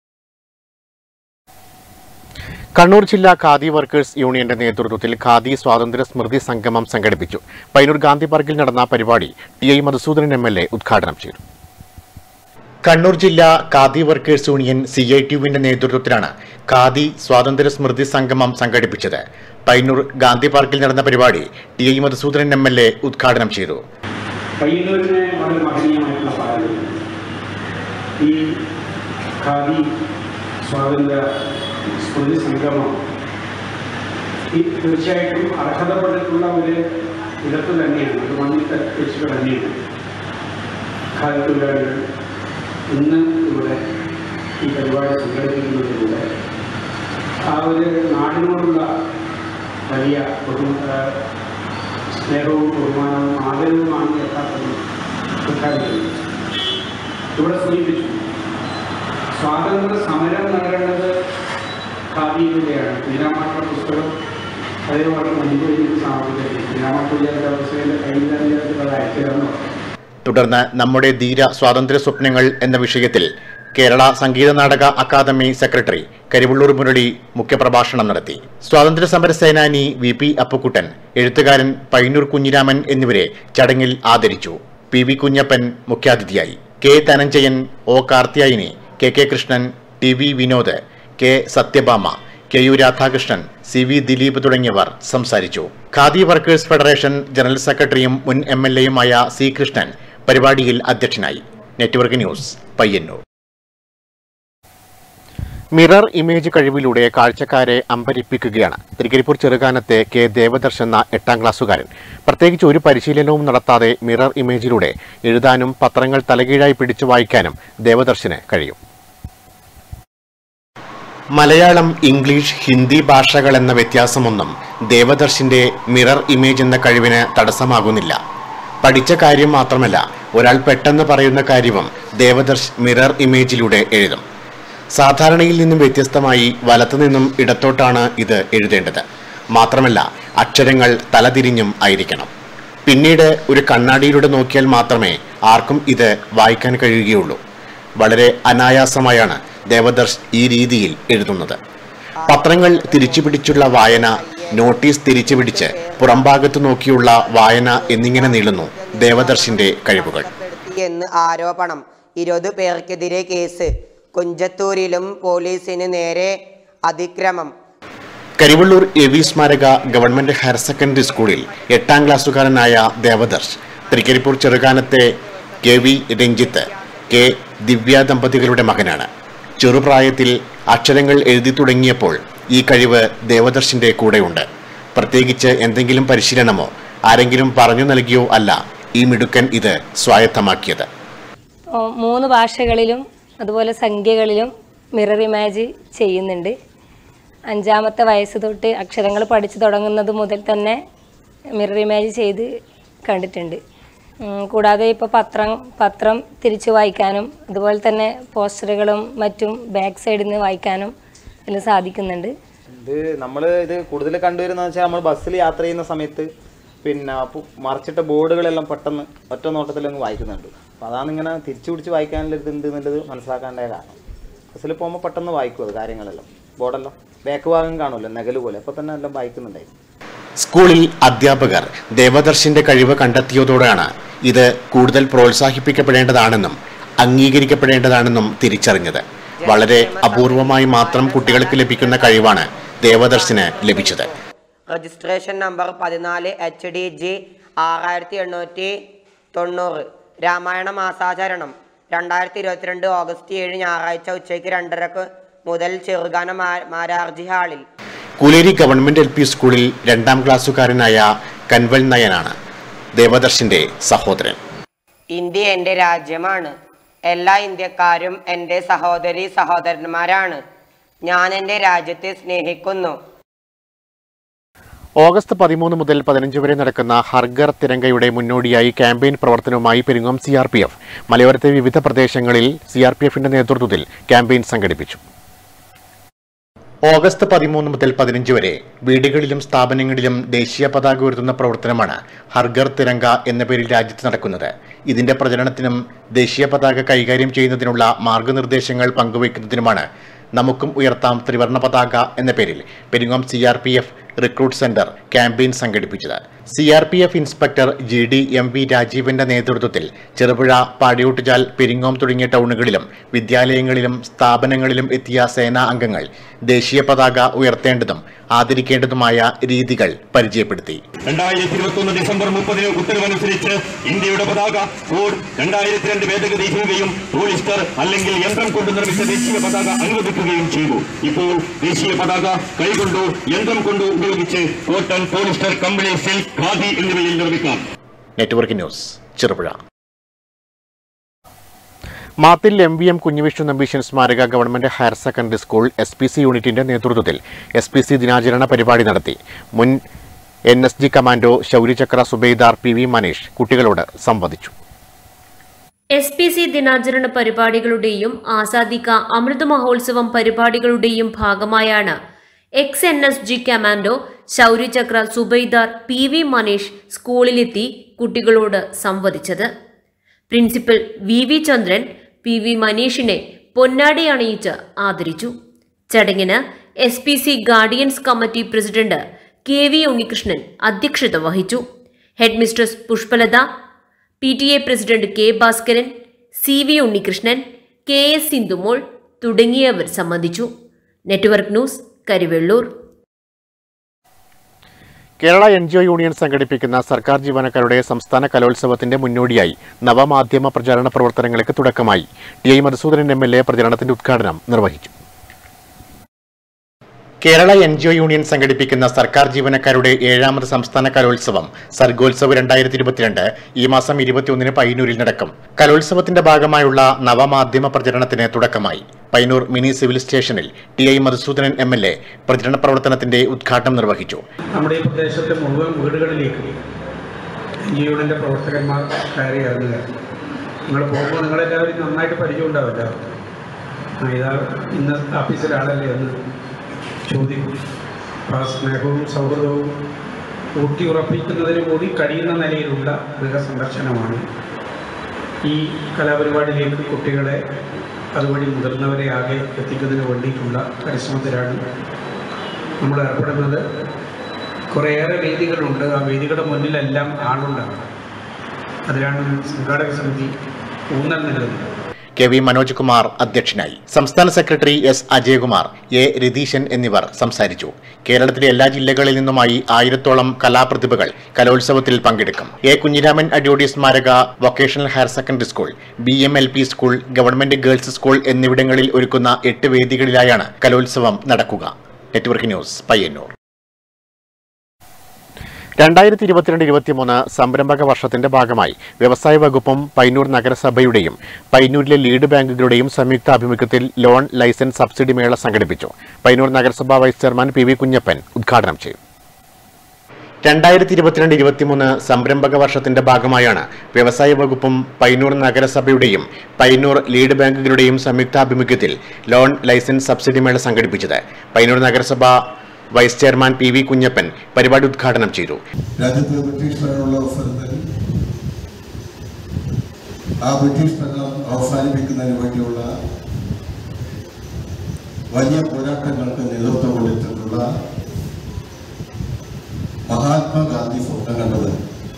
കണ്ണൂർ ജില്ലാ ഖാദി വർക്കേഴ്സ് യൂണിയന്റെ നേതൃത്വത്തിൽ ഖാദി സ്വാതന്ത്ര്യ സ്മൃതി സംഗമം സംഘടിപ്പിച്ചു പൈനൂർ ഗാന്ധി പാർക്കിൽ നടന്ന പരിപാടി T I Madhusoodanan M L A ഉദ്ഘാടനം ചെയ്തു കണ്ണൂർ ജില്ലാ khadi workers union C I ടിയുവിന്റെ നേതൃത്വത്തിലാണ് ഖാദി സ്വാതന്ത്ര്യ സ്മൃതി സംഗമം സംഘടിപ്പിച്ചത് പൈനൂർ ഗാന്ധി പാർക്കിൽ നടന്ന പരിപാടി T I Madhusoodanan M L A ഉദ്ഘാടനം ചെയ്തു പയ്യന്നൂരിനെ വളരെ മഹനീയമായിട്ടുള്ള പാലം ഈ ഖാദി സ്വാതന്ത്ര്യ സ്മൃതി സംഗമം ഈ തീർച്ചയായിട്ടും അർഹതപ്പെട്ടിട്ടുള്ള ഒരു ഇടത്ത് തന്നെയാണ് ഒരു മണ്ണിൽ വെച്ചിട്ട് തന്നെയാണ് ഖാദി തൊഴിലാളികൾ ഇന്ന് ഇവിടെ ഈ പരിപാടി സംഘടിപ്പിക്കുന്നതിലൂടെ ആ ഒരു നാടിനോടുള്ള വലിയ ഒരു ആ, സ്നേഹവും ബഹുമാനവും ആദരവുമാണ് യഥാർത്ഥത്തിൽ പ്രഖ്യാപിക്കുന്നത് ഇവിടെ സൂചിപ്പിച്ചു സ്വാതന്ത്ര്യ സമരം നടക്കേണ്ടത് ഖാദിയിലൂടെയാണ് മീനാമാട്ട പുസ്തകം അതേപോലെ മുൻപ് എനിക്ക് സമർപ്പിച്ചിട്ടുണ്ട് മീനാമാട്ട വിചാരിച്ച അവസ്ഥയിലെ കയ്യിൽ അത് അയച്ചിരുന്നു തുടർന്ന് നമ്മുടെ ധീര സ്വാതന്ത്ര്യ സ്വപ്നങ്ങൾ എന്ന വിഷയത്തിൽ കേരള സംഗീത നാടക അക്കാദമി സെക്രട്ടറി കരിവള്ളൂർ മുരളി മുഖ്യപ്രഭാഷണം നടത്തി സ്വാതന്ത്ര്യ സമര സേനാനി വി പി അപ്പുക്കുട്ടൻ എഴുത്തുകാരൻ പൈനൂർ കുഞ്ഞിരാമൻ എന്നിവരെ ചടങ്ങിൽ ആദരിച്ചു പി വി കുഞ്ഞപ്പൻ മുഖ്യാതിഥിയായി K Dhananjayan O Karthiyayini K K Krishnan T V Vinod K Sathyabhama K U Radhakrishnan C V Dileep തുടങ്ങിയവർ സംസാരിച്ചു ഖാദി വർക്കേഴ്സ് ഫെഡറേഷൻ ജനറൽ സെക്രട്ടറിയും മുൻ എം എൽ എയുമായ സി കൃഷ്ണൻ പരിപാടിയിൽ അധ്യക്ഷനായി network news Payyanur mirror image കഴിവിലൂടെ കാഴ്ചക്കാരെ അമ്പരിപ്പിക്കുകയാണ് തിരുക്കരിപ്പൂർ ചെറുകാനത്തെ കെ ദേവദർശ് എന്ന എട്ടാം ക്ലാസ്സുകാരൻ പ്രത്യേകിച്ച് ഒരു പരിശീലനവും നടത്താതെ മിറർ ഇമേജിലൂടെ എഴുതാനും പത്രങ്ങൾ തലകീഴായി പിടിച്ചു വായിക്കാനും ദേവദർശന് കഴിയും മലയാളം ഇംഗ്ലീഷ് ഹിന്ദി ഭാഷകൾ എന്ന വ്യത്യാസമൊന്നും ദേവദർശിന്റെ മിറർ ഇമേജ് എന്ന കഴിവിന് തടസ്സമാകുന്നില്ല പഠിച്ച കാര്യം മാത്രമല്ല ഒരാൾ പെട്ടെന്ന് പറയുന്ന കാര്യവും ദേവദർശ് മിറർ ഇമേജിലൂടെ എഴുതും സാധാരണയിൽ നിന്നും വ്യത്യസ്തമായി വലത്തുനിന്നും ഇടത്തോട്ടാണ് ഇത് എഴുതേണ്ടത് മാത്രമല്ല അക്ഷരങ്ങൾ തലതിരിഞ്ഞും ആയിരിക്കണം പിന്നീട് ഒരു കണ്ണാടിയിലൂടെ നോക്കിയാൽ മാത്രമേ ആർക്കും ഇത് വായിക്കാൻ കഴിയുകയുള്ളൂ വളരെ അനായാസമായാണ് ദേവദർശ് ഈ രീതിയിൽ എഴുതുന്നത് പത്രങ്ങൾ തിരിച്ചുപിടിച്ചുള്ള വായന നോട്ടീസ് തിരിച്ചുപിടിച്ച് പുറംഭാഗത്ത് നോക്കിയുള്ള വായന എന്നിങ്ങനെ നീളുന്നു ദേവദർശിന്റെ കഴിവുകൾ എന്ന് ആരോപണം ഇരുപത് പേർക്കെതിരെ കേസ് കുഞ്ചത്തൂരിലും പോലീസിന് നേരെ അതിക്രമം കരിവള്ളൂർ എ വി സ്മാരക ഗവൺമെന്റ് ഹയർ സെക്കൻഡറി സ്കൂളിൽ എട്ടാം ക്ലാസ്സുകാരനായ ദേവദർശ് തൃക്കരിപ്പൂർ ചെറുകാനത്തെ K V Ranjith K Divya ദമ്പതികളുടെ മകനാണ് ചെറുപ്രായത്തിൽ അക്ഷരങ്ങൾ എഴുതി തുടങ്ങിയപ്പോൾ ഈ കഴിവ് ദേവദർശിന്റെ കൂടെയുണ്ട് പ്രത്യേകിച്ച് എന്തെങ്കിലും പരിശീലനമോ ആരെങ്കിലും പറഞ്ഞു നൽകിയോ അല്ല ഈ മിടുക്കൻ ഇത് സ്വായത്തമാക്കിയത് ഓ, മൂന്ന് ഭാഷകളിലും അതുപോലെ സംഖ്യകളിലും മിറർ ഇമാജ് ചെയ്യുന്നുണ്ട് അഞ്ചാമത്തെ വയസ്സ് തൊട്ട് അക്ഷരങ്ങൾ പഠിച്ചു തുടങ്ങുന്നത് മുതൽ തന്നെ മിറർ ഇമാജ് ചെയ്ത് കണ്ടിട്ടുണ്ട് ഉം, കൂടാതെ ഇപ്പോൾ പത്രം പത്രം തിരിച്ചു വായിക്കാനും അതുപോലെ തന്നെ പോസ്റ്ററുകളും മറ്റും ബാക്ക് സൈഡിൽ നിന്ന് വായിക്കാനും ഇതിൽ സാധിക്കുന്നുണ്ട് ഇത് നമ്മൾ ഇത് കൂടുതൽ കണ്ടുവരുന്നത് വെച്ചാൽ നമ്മൾ ബസ്സിൽ യാത്ര ചെയ്യുന്ന സമയത്ത് പിന്നെ പു- മറച്ചിട്ട ബോർഡുകളെല്ലാം പെട്ടെന്ന് ഒറ്റ നോട്ടത്തിൽ അങ്ങ് വായിക്കുന്നുണ്ട് അപ്പോൾ അതാണ് ഇങ്ങനെ തിരിച്ചു പിടിച്ച് വായിക്കാനുള്ള ഇത് ഉണ്ട് എന്നുള്ളത് മനസ്സിലാക്കേണ്ട കാരണം ബസ്സിൽ പോകുമ്പോൾ പെട്ടെന്ന് വായിക്കും അത് കാര്യങ്ങളെല്ലാം ബോർഡെല്ലാം ബാക്ക് ഭാഗം കാണുമല്ലോ നെകല് പോലെ അപ്പോൾ തന്നെ എല്ലാം വായിക്കുന്നുണ്ടായി സ്കൂളിൽ അധ്യാപകർ ദേവദർശിന്റെ കഴിവ് കണ്ടെത്തിയതോടെയാണ് ഇത് കൂടുതൽ പ്രോത്സാഹിപ്പിക്കപ്പെടേണ്ടതാണെന്നും അംഗീകരിക്കപ്പെടേണ്ടതാണെന്നും തിരിച്ചറിഞ്ഞത് വളരെ അപൂർവമായി മാത്രം കുട്ടികൾക്ക് ലഭിക്കുന്ന കഴിവാണ് ദേവദർശിന് ലഭിച്ചത് രജിസ്ട്രേഷൻ നമ്പർ പതിനാല് എച്ച് ഡി ജി ആറായിരത്തി എണ്ണൂറ്റി തൊണ്ണൂറ് രാമായണ മാസാചരണം രണ്ടായിരത്തി ഇരുപത്തിരണ്ട് ഓഗസ്റ്റ് ഏഴ് ഞായറാഴ്ച ഉച്ചയ്ക്ക് രണ്ടരക്ക് മുതൽ ചെറുകാന മാ- മാരാർജി ഹാളിൽ കൂലേരി ഗവൺമെന്റ് എൽ പി സ്കൂളിൽ രണ്ടാം ക്ലാസ്സുകാരനായ കൻവൽ നയനാണ് ദേവദർശന്റെ സഹോദരൻ ഇന്ത്യ എൻ്റെ രാജ്യമാണ് എല്ലാ ഇന്ത്യക്കാരും എൻ്റെ സഹോദരി സഹോദരന്മാരാണ് ഞാൻ എൻ്റെ രാജ്യത്തെ സ്നേഹിക്കുന്നു ഓഗസ്റ്റ് പതിമൂന്ന് മുതൽ പതിനഞ്ച് വരെ നടക്കുന്ന ഹർഗർ തിരങ്കയുടെ മുന്നോടിയായി ക്യാമ്പയിൻ പ്രവർത്തനവുമായി Peringome C R P F മലയോരത്തെ വിവിധ പ്രദേശങ്ങളിൽ സി ആർ പി എഫിന്റെ നേതൃത്വത്തിൽ ക്യാമ്പയിൻ സംഘടിപ്പിച്ചു ഓഗസ്റ്റ് പതിമൂന്ന് മുതൽ പതിനഞ്ച് വരെ വീടുകളിലും സ്ഥാപനങ്ങളിലും ദേശീയ പതാക ഉയർത്തുന്ന പ്രവർത്തനമാണ് ഹർഗർ തിരങ്ക എന്ന പേരിൽ രാജ്യത്ത് നടക്കുന്നത് ഇതിന്റെ പ്രചരണത്തിനും ദേശീയ പതാക കൈകാര്യം ചെയ്യുന്നതിനുള്ള മാർഗനിർദ്ദേശങ്ങൾ പങ്കുവയ്ക്കുന്നതിനുമാണ് നമുക്കും ഉയർത്താം ത്രിവർണ പതാക എന്ന പേരിൽ Peringome C R P F recruit centre campaign സംഘടിപ്പിച്ചത് C R P F inspector G D M V രാജീവന്റെ നേതൃത്വത്തിൽ ചെറുപുഴ പാടിയൂട്ടുചാൽ പെരിങ്ങോം തുടങ്ങിയ ടൗണുകളിലും വിദ്യാലയങ്ങളിലും സ്ഥാപനങ്ങളിലും എത്തിയ സേനാ അംഗങ്ങൾ ദേശീയ പതാക ഉയർത്തേണ്ടതും ആദരിക്കേണ്ടതുമായ രീതികൾ പരിചയപ്പെടുത്തി രണ്ടായിരത്തി ഇരുപത്തി ഒന്ന് ഡിസംബർ മുപ്പതിന് ഉത്തരവനുസരിച്ച് ഇന്ത്യയുടെ പതാക കോഡ് രണ്ടായിരത്തി രണ്ട് ഭേദഗതി ചെയ്യുകയും പോളിസ്റ്റർ അല്ലെങ്കിൽ യന്ത്രം കൊണ്ട് നിർമ്മിച്ച ദേശീയ പതാക അനുവദിക്കുകയും ചെയ്തു ഇപ്പോൾ ദേശീയ പതാക കൈകൊണ്ടോ യന്ത്രം കൊണ്ടോ ഉപയോഗിച്ച് കോട്ടൺ പോളിസ്റ്റർ കമ്പിളി സിൽക്ക് ഖാദി എന്നിവയിൽ നിർമ്മിക്കാം network news Cherupuzha Mathil M V M Kunhuvishnu Nambeesan സ്മാരക government higher secondary school S P C യൂണിറ്റിന്റെ നേതൃത്വത്തിൽ എസ് പി സി ദിനാചരണ പരിപാടി നടത്തി മുൻ N S G commando Shaurya Chakra Subedar P V Maneesh കുട്ടികളോട് സംവദിച്ചു എസ് പി സി ദിനാചരണ പരിപാടികളുടെയും ആസാദി കാ അമൃത മഹോത്സവം പരിപാടികളുടെയും ഭാഗമായാണ് ex N S G commando Shaurya Chakra Subedar P V Maneesh സ്കൂളിലെത്തി കുട്ടികളോട് സംവദിച്ചത് principal V V Chandran P V മനീഷിനെ പൊന്നാടി അണിയിച്ച് ആദരിച്ചു ചടങ്ങിന് S P C guardians committee president K V Unnikrishnan അധ്യക്ഷത വഹിച്ചു head mistress Pushpalatha P T A president K Bhaskaran C V Unnikrishnan K S Sindhumol തുടങ്ങിയവർ സംബന്ധിച്ചു network news Karivellur Kerala N G O union സംഘടിപ്പിക്കുന്ന സർക്കാർ ജീവനക്കാരുടെ സംസ്ഥാന കലോത്സവത്തിന്റെ മുന്നോടിയായി നവമാധ്യമ പ്രചാരണ പ്രവർത്തനങ്ങൾക്ക് തുടക്കമായി T I Madhusoodanan M L A പ്രചരണത്തിന്റെ ഉദ്ഘാടനം നിർവഹിച്ചു Kerala N G O union സംഘടിപ്പിക്കുന്ന സർക്കാർ ജീവനക്കാരുടെ ഏഴാമത് സംസ്ഥാന കലോത്സവം സർഗോത്സവ് രണ്ടായിരത്തി ഇരുപത്തിരണ്ട് ഈ മാസം ഇരുപത്തിയൊന്നിന് പയ്യന്നൂരിൽ നടക്കും കലോത്സവത്തിന്റെ ഭാഗമായുള്ള നവമാധ്യമ പ്രചരണത്തിന് തുടക്കമായി പയ്യന്നൂർ മിനി സിവിൽ സ്റ്റേഷനിൽ T I Madhusoodanan M L A പ്രചരണ പ്രവർത്തനത്തിന്റെ ഉദ്ഘാടനം നിർവഹിച്ചു നമ്മുടെ ഈ പ്രദേശത്തെ മുഴുവൻ വീടുകളിലേക്ക് എൻ ജി യൂണിയൻ്റെ പ്രവർത്തകന്മാർ കയറി ഇറങ്ങുക നിങ്ങൾ പോകുമ്പോൾ നിങ്ങളെല്ലാവരും നന്നായിട്ട് പരിചയമുണ്ടാവില്ല ആ, ഇതാ ഇന്ന് ഓഫീസിലെ ആളല്ലേ എന്ന് ചോദിക്കും അപ്പോൾ ആ സ്നേഹവും സൗഹൃദവും ഊട്ടി ഉറപ്പിക്കുന്നതിന് കൂടി കഴിയുന്ന നിലയിലുള്ള ഗൃഹസന്ദർശനമാണ് ഈ കലാപരിപാടിയിലേക്ക് കുട്ടികളെ അതുവഴി മുതിർന്നവരെ ആകെ എത്തിക്കുന്നതിന് വേണ്ടിയിട്ടുള്ള പരിശ്രമത്തിലാണ് നമ്മൾ ഏർപ്പെടുന്നത് കുറേയേറെ വേദികളുണ്ട് ആ വേദികളുടെ മുന്നിലെല്ലാം ആളുണ്ടാകും അതിലാണ് സംഘാടക സമിതി ഊന്നൽ നൽകുന്നത് കെ വി മനോജ് കുമാർ അധ്യക്ഷനായി സംസ്ഥാന secretary S Ajayakumar A Ratheesan എന്നിവർ സംസാരിച്ചു കേരളത്തിലെ എല്ലാ ജില്ലകളിൽ നിന്നുമായി ആയിരത്തോളം കലാപ്രതിഭകൾ കലോത്സവത്തിൽ പങ്കെടുക്കും എ കുഞ്ഞിരാമൻ അടിയോടി സ്മാരക vocational higher secondary school B M L P school government girls school എന്നിവിടങ്ങളിൽ ഒരുക്കുന്ന എട്ട് വേദികളിലായാണ് കലോത്സവം നടക്കുക നെറ്റ്വർക്ക് ന്യൂസ് പയ്യന്നൂർ രണ്ടായിരത്തി ഇരുപത്തിരണ്ട് ഇരുപത്തിമൂന്ന് സംരംഭക വർഷത്തിന്റെ ഭാഗമായി വ്യവസായ വകുപ്പും പൈനൂർ നഗരസഭയുടെയും പൈനൂരിലെ ലീഡ് ബാങ്കുകളുടെയും സംയുക്ത ആഭിമുഖ്യത്തിൽ ലോൺ ലൈസൻസ് സബ്സിഡി മേള സംഘടിപ്പിച്ചു പൈനൂർ നഗരസഭാ vice chairman P V Kunhappan ഉദ്ഘാടനം ചെയ്തു രണ്ടായിരത്തി ഇരുപത്തിരണ്ട് ഇരുപത്തിമൂന്ന് സംരംഭക വർഷത്തിന്റെ ഭാഗമായാണ് വ്യവസായ വകുപ്പും പൈനൂർ നഗരസഭയുടെയും പൈനൂർ ലീഡ് ബാങ്കുകളുടെയും സംയുക്താഭിമുഖ്യത്തിൽ ലോൺ ലൈസൻസ് സബ്സിഡി മേള സംഘടിപ്പിച്ചത് പൈനൂർ നഗരസഭ vice chairman P V Kunhappan പരിപാടി ഉദ്ഘാടനം ചെയ്തു രാജ്യത്ത് ബ്രിട്ടീഷ് ഭരണമുള്ള അവസരത്തിൽ ആ ബ്രിട്ടീഷ് ഭരണം അവസാനിപ്പിക്കുന്നതിന് വേണ്ടിയുള്ള വലിയ പോരാട്ടങ്ങൾക്ക് നേതൃത്വം കൊടുത്തിട്ടുള്ള മഹാത്മാഗാന്ധി സ്വപ്നം കണ്ടത്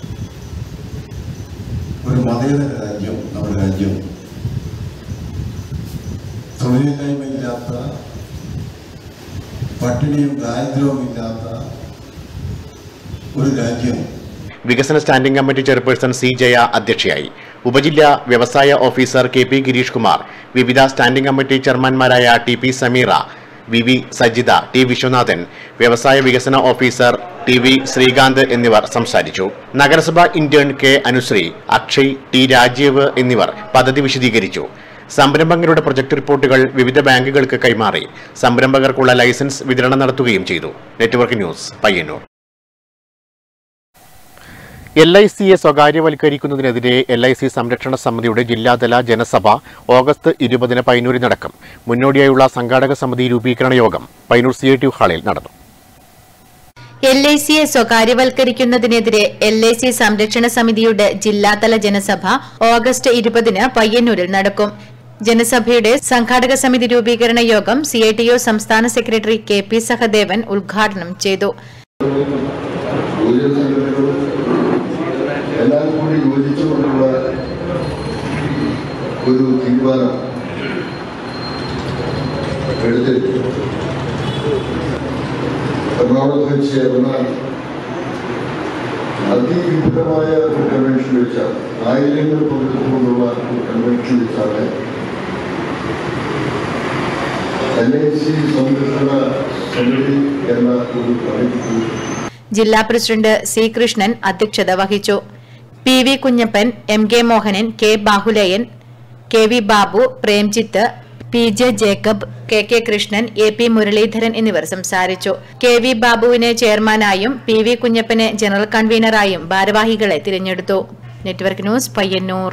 ഒരു മതേതര രാജ്യം നമ്മുടെ രാജ്യം തൊഴിലില്ലായ്മയില്ലാത്ത പട്ടിണിയും ദാരിദ്ര്യവും ഇല്ലാത്ത ഒരു രാജ്യം വികസന standing committee chairperson C Jaya അധ്യക്ഷയായി ഉപജില്ലാ വ്യവസായ officer K P Gireesh Kumar വിവിധ സ്റ്റാൻഡിംഗ് കമ്മിറ്റി ചെയർമാൻമാരായ T P Sameera V V Sajitha T Viswanathan വ്യവസായ വികസന ഓഫീസർ ടി വി ശ്രീകാന്ത് എന്നിവർ സംസാരിച്ചു നഗരസഭ intern K Anusree Akshay T Rajeev എന്നിവർ പദ്ധതി വിശദീകരിച്ചു സംരംഭകരുടെ പ്രൊജക്ട് റിപ്പോർട്ടുകൾ വിവിധ ബാങ്കുകൾക്ക് കൈമാറി സംരംഭകർക്കുള്ള ലൈസൻസ് വിതരണം നടത്തുകയും ചെയ്തു network news Payyanur L I സിയെ സ്വകാര്യവൽക്കരിക്കുന്നതിനെതിരെ എൽ ഐ സി സംരക്ഷണ സമിതിയുടെ ജില്ലാതല ജനസഭ ഓഗസ്റ്റ് ഇരുപതിന് പൈനൂരിൽ നടക്കും മുന്നോടിയായുള്ള സംഘാടക സമിതി രൂപീകരണ യോഗം പൈനൂർ സി ഐ ടി ഹാളിൽ നടന്നു എൽ ഐ സിയെ സ്വകാര്യവൽക്കരിക്കുന്നതിനെതിരെ എൽ ഐ സി സംരക്ഷണ സമിതിയുടെ ജില്ലാതല ജനസഭ ഓഗസ്റ്റ് ഇരുപതിന് പയ്യന്നൂരിൽ നടക്കും ജനസഭയുടെ സംഘാടക സമിതി രൂപീകരണ യോഗം സി ഐ ടി ഒ സംസ്ഥാന സെക്രട്ടറി കെ പി സഹദേവൻ ഉദ്ഘാടനം ചെയ്തു തൊഴിൽ സംഘടനകളും എല്ലാവരും കൂടി യോജിച്ചുകൊണ്ടുള്ള ഒരു തീരുമാനം എടുത്തിട്ട് എറണാകുളത്ത് വെച്ച് ചേർന്ന അതിവിപുലമായ ഒരു കൺവെൻഷൻ വെച്ചാണ് ആയിരങ്ങൾ പങ്കെടുത്തുകൊണ്ടുള്ള ഒരു കൺവെൻഷൻ വെച്ചാണ് എൽ ഐ സി സംരക്ഷണ സമിതി എന്ന ഒരു കമ്മിറ്റി ജില്ലാ പ്രസിഡന്റ് സി കൃഷ്ണൻ അധ്യക്ഷത വഹിച്ചു P V Kunhappan M K Mohanan K Bahuleyan K V Babu Premjith P J Jacob K K Krishnan A P Muraleedharan എന്നിവർ സംസാരിച്ചു കെ വി ബാബുവിനെ ചെയർമാനായും പി വി കുഞ്ഞപ്പനെ ജനറൽ കൺവീനറായും ഭാരവാഹികളെ തിരഞ്ഞെടുത്തു നെറ്റ്വർക്ക് ന്യൂസ് പയ്യന്നൂർ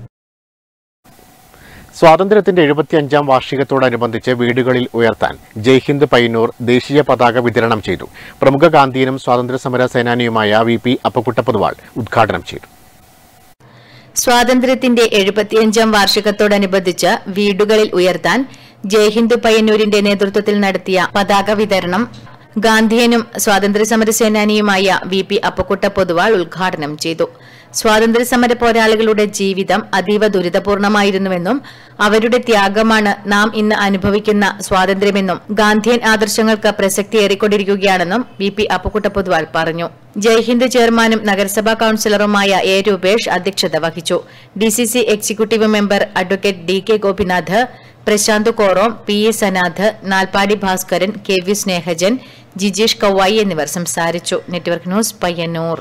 സ്വാതന്ത്ര്യത്തിന്റെ എഴുപത്തിയഞ്ചാം വാർഷികത്തോടനുബന്ധിച്ച് വീടുകളിൽ ഉയർത്താൻ ജയ്ഹിന്ദ് പയ്യന്നൂർ ദേശീയ പതാക വിതരണം ചെയ്തു പ്രമുഖ ഗാന്ധിയനും സ്വാതന്ത്ര്യ സമര സേനാനിയുമായ വി പി അപ്പക്കുട്ട പൊതുവാൾ ഉദ്ഘാടനം ചെയ്തു സ്വാതന്ത്ര്യത്തിന്റെ എഴുപത്തിയഞ്ചാം വാർഷികത്തോടനുബന്ധിച്ച് വീടുകളിൽ ഉയർത്താൻ ജയ്ഹിന്ദ് പയ്യന്നൂരിന്റെ നേതൃത്വത്തിൽ നടത്തിയ പതാക വിതരണം ഗാന്ധിയനും സ്വാതന്ത്ര്യസമര സേനാനിയുമായ വി പി അപ്പക്കുട്ട പൊതുവാൾ ഉദ്ഘാടനം ചെയ്തു സ്വാതന്ത്ര്യസമര പോരാളികളുടെ ജീവിതം അതീവ ദുരിതപൂർണമായിരുന്നുവെന്നും അവരുടെ ത്യാഗമാണ് നാം ഇന്ന് അനുഭവിക്കുന്ന സ്വാതന്ത്ര്യമെന്നും ഗാന്ധിയൻ ആദർശങ്ങൾക്ക് പ്രസക്തിയേറിക്കൊണ്ടിരിക്കുകയാണെന്നും വി പി അപ്പക്കുട്ട പൊതുവാൾ പറഞ്ഞു ജയ്ഹിന്ദ് ചെയർമാനും നഗരസഭാ കൌൺസിലറുമായ എ രൂപേഷ് അധ്യക്ഷത വഹിച്ചു DCC executive member advocate D K Gopinath Prasanth Korom P A Sanath Nalpadi Bhaskaran K V Snehajan Jijesh Kavayi എന്നിവർ സംസാരിച്ചു network news Payyanur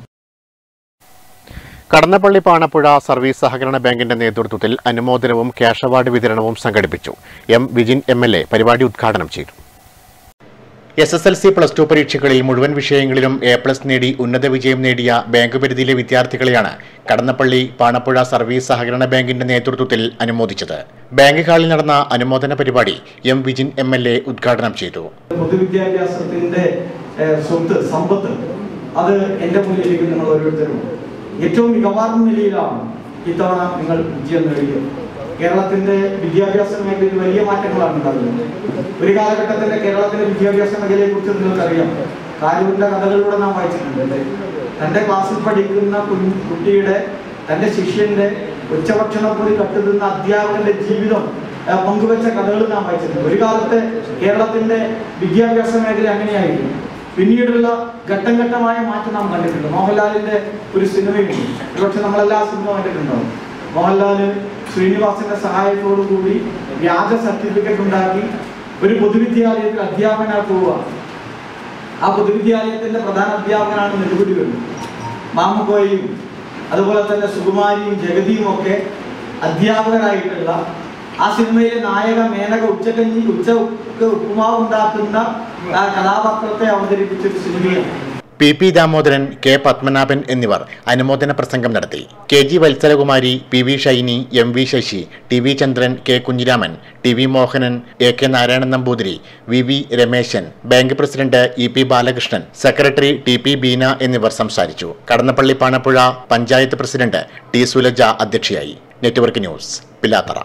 Kadannappalli Panapuzha service സഹകരണ ബാങ്കിന്റെ നേതൃത്വത്തിൽ അനുമോദനവും ക്യാഷ് അവാർഡ് വിതരണവും സംഘടിപ്പിച്ചു M Vijin M L A പരിപാടി ഉദ്ഘാടനം ചെയ്തു S S L C plus to പരീക്ഷകളിൽ മുഴുവൻ വിഷയങ്ങളിലും എ പ്ലസ് നേടി ഉന്നത വിജയം നേടിയ ബാങ്ക് പരിധിയിലെ വിദ്യാർത്ഥികളെയാണ് കടന്നപ്പള്ളി പാണപ്പുഴ സർവീസ് സഹകരണ ബാങ്കിന്റെ നേതൃത്വത്തിൽ അനുമോദിച്ചത് ബാങ്ക് ഹാളിൽ നടന്ന അനുമോദന പരിപാടി M Vijin M L A ഉദ്ഘാടനം ചെയ്തു പൊതുവിദ്യാഭ്യാസത്തിന്റെ ഏഹ്, സ്വത്ത് സമ്പത്ത് അത് എൻ്റെ മുന്നിലേക്ക് നിങ്ങൾ ഓരോരുത്തരും ഏറ്റവും മികവാർന്ന നിലയിലാണ് ഇത്തവണ നിങ്ങൾ വിജയം നേടിയത് കേരളത്തിന്റെ വിദ്യാഭ്യാസ മേഖലയിൽ വലിയ മാറ്റങ്ങളാണ് ഉണ്ടാകുന്നത് ഒരു കാലഘട്ടത്തിന്റെ കേരളത്തിലെ വിദ്യാഭ്യാസ മേഖലയെ കുറിച്ച് നിങ്ങൾക്കറിയാം കാലുവിന്റെ കഥകളിലൂടെ നാം വായിച്ചിട്ടുണ്ട് തന്റെ ക്ലാസ്സിൽ പഠിക്കുന്ന കുഞ്ഞ് കുട്ടിയുടെ തന്റെ ശിഷ്യന്റെ ഉച്ചഭക്ഷണം പോയി കട്ടുതിന്ന അധ്യാപകന്റെ ജീവിതം ആ, പങ്കുവെച്ച കഥകൾ നാം വായിച്ചിട്ടുണ്ട് ഒരു കാലത്ത് കേരളത്തിന്റെ വിദ്യാഭ്യാസ മേഖല അങ്ങനെയായിരുന്നു പിന്നീടുള്ള ഘട്ടം ഘട്ടമായ മാറ്റം നാം കണ്ടിട്ടുണ്ട് മോഹൻലാലിന്റെ ഒരു സിനിമയുണ്ട് ഒരുപക്ഷെ നമ്മളെല്ലാ സിനിമ കണ്ടിട്ടുണ്ടാവും മോഹൻലാല് ശ്രീനിവാസന്റെ സഹായത്തോടു കൂടി വ്യാജ സർട്ടിഫിക്കറ്റ് ഉണ്ടാക്കി ഒരു പൊതുവിദ്യാലയത്തിൽ അധ്യാപകനായി പോവുക ആ പൊതുവിദ്യാലയത്തിന്റെ പ്രധാന അധ്യാപകനാണ് നെടുപുടികൾ മാമുക്കോയും അതുപോലെ തന്നെ സുകുമാരിയും ജഗതിയും ഒക്കെ അധ്യാപകരായിട്ടുള്ള ആ സിനിമയിലെ നായക മേനക ഉച്ചക്കഞ്ഞി ഉച്ച ഉപ്പുമാവ് ഉണ്ടാക്കുന്ന ആ കഥാപാത്രത്തെ അവതരിപ്പിച്ച ഒരു സിനിമയാണ് P P Damodaran K Padmanabhan എന്നിവർ അനുമോദന പ്രസംഗം നടത്തി K G Vatsalakumari P V Shiny M V Sasi T V Chandran K Kunhiraman T V Mohanan A K Narayanan Namboothiri V V Rameshan bank president E P Balakrishnan secretary T P Beena എന്നിവർ സംസാരിച്ചു കടന്നപ്പള്ളി പാണപ്പുഴ പഞ്ചായത്ത് പ്രസിഡന്റ് ടി സുലജ അധ്യക്ഷയായി നെറ്റ്വർക്ക് ന്യൂസ് പിലാത്തറ